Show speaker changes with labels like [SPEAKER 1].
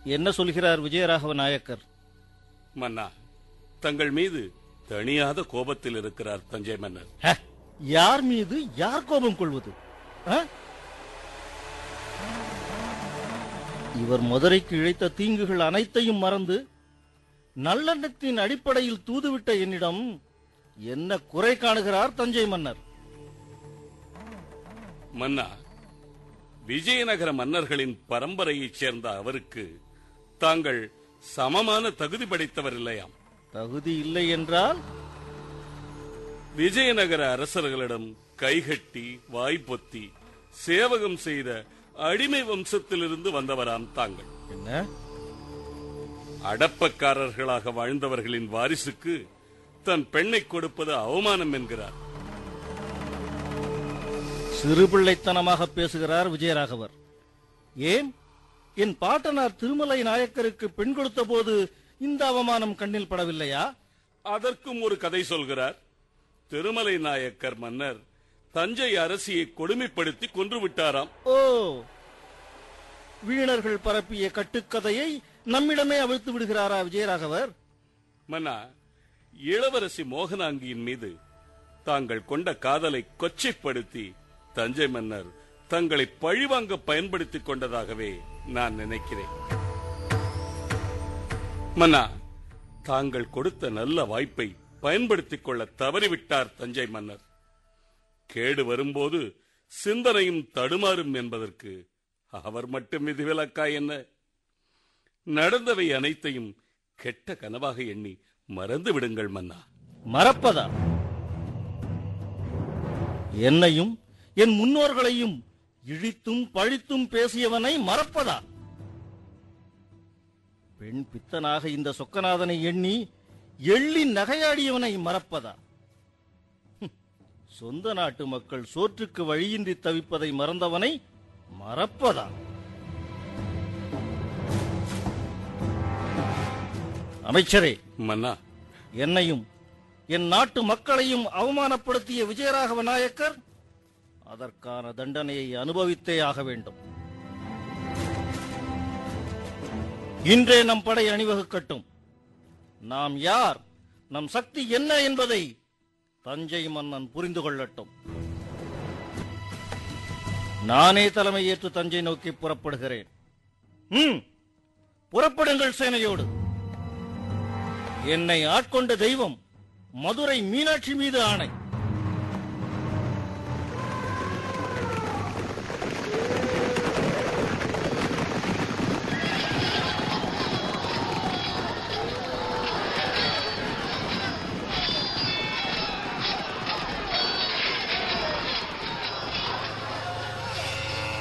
[SPEAKER 1] என்ன சொல்கிறார் விஜயராகவ நாயக்கர்
[SPEAKER 2] மன்னா தங்கள் மீது தணியாத கோபத்தில் இருக்கிறார் தஞ்சை மன்னர்
[SPEAKER 1] ஹ, யார் மீது யார் கோபம் கொள்வது ஆ? இவர் மதுரைக்கு இழைத்த தீங்குகள் அனைத்தையும் மறந்து நல்லெண்ணத்தின் அடிப்படையில் தூதுவிட்ட என்னிடம் என்ன குறை காணுகிறார் தஞ்சை மன்னர்
[SPEAKER 2] மன்னா விஜயநகர மன்னர்களின் பரம்பரையைச் சேர்ந்த அவருக்கு தாங்கள் சமமான தகுதி படைத்தவர் இல்லையாம்
[SPEAKER 1] தகுதி இல்லை என்றால்
[SPEAKER 2] விஜயநகர அரசர்களிடம் கைகட்டி வாய்ப்பொத்தி சேவகம் செய்த அடிமை வம்சத்திலிருந்து வந்தவராம் தாங்கள்
[SPEAKER 1] என்ன
[SPEAKER 2] அடப்பக்காரர்களாக வாழ்ந்தவர்களின் வாரிசுக்கு தன் பெண்ணை கொடுப்பது அவமானம் என்கிறார்
[SPEAKER 1] சிறுபிள்ளைத்தனமாக பேசுகிறார் விஜயராகவர் ஏன் என் பாட்டனார் திருமலை நாயக்கருக்கு பெண் கொடுத்த போது இந்த அவமானம் கண்ணில் படவில்லையா
[SPEAKER 2] அதற்கும் ஒரு கதை சொல்கிறார் திருமலை நாயக்கர் மன்னர் தஞ்சை அரசியை கொடுமைப்படுத்தி கொன்று விட்டாராம்
[SPEAKER 1] ஓ வீணர்கள் பரப்பிய கட்டுக்கதையை நம்மிடமே அவிழ்த்து விடுகிறாரா விஜயராகவர்
[SPEAKER 2] மன்னா இளவரசி மோகனாங்கியின் மீது தாங்கள் கொண்ட காதலை கொச்சைப்படுத்தி தஞ்சை மன்னர் தங்களை பழிவாங்க பயன்படுத்திக் கொண்டதாகவே நான் நினைக்கிறேன் மன்னா தாங்கள் கொடுத்த நல்ல வாய்ப்பை பயன்படுத்திக் கொள்ள தவறிவிட்டார் தஞ்சை மன்னர் கேடு வரும்போது சிந்தனையும் தடுமாறும் என்பதற்கு அவர் மட்டும் விதிவிலக்கா என்ன நடந்தவை அனைத்தையும் கெட்ட கனவாக எண்ணி மறந்து விடுங்கள் மன்னா
[SPEAKER 1] மறப்பதா என்னையும் என் முன்னோர்களையும் இழித்தும் பழித்தும் பேசியவனை மறப்பதா பெண் பித்தனாக இந்த சொக்கநாதனை எண்ணி எள்ளி நகையாடியவனை மறப்பதா ஹும், சொந்த நாட்டு மக்கள் சோற்றுக்கு வழியின்றி தவிப்பதை மறந்தவனை மறப்பதா அமைச்சரே
[SPEAKER 2] மன்னா
[SPEAKER 1] என்னையும் என் நாட்டு மக்களையும் அவமானப்படுத்திய விஜயராகவ நாயக்கர் அதற்கான தண்டனையை அனுபவித்தே ஆக வேண்டும் இன்றே நம் படை அணிவகுக்கட்டும் நாம் யார் நம் சக்தி என்ன என்பதை தஞ்சை மன்னன் புரிந்து கொள்ளட்டும் நானே தலைமையேற்று தஞ்சை நோக்கி புறப்படுகிறேன் ம் புறப்படுங்கள் சேனையோடு என்னை ஆட்கொண்ட தெய்வம் மதுரை மீனாட்சி மீது ஆணை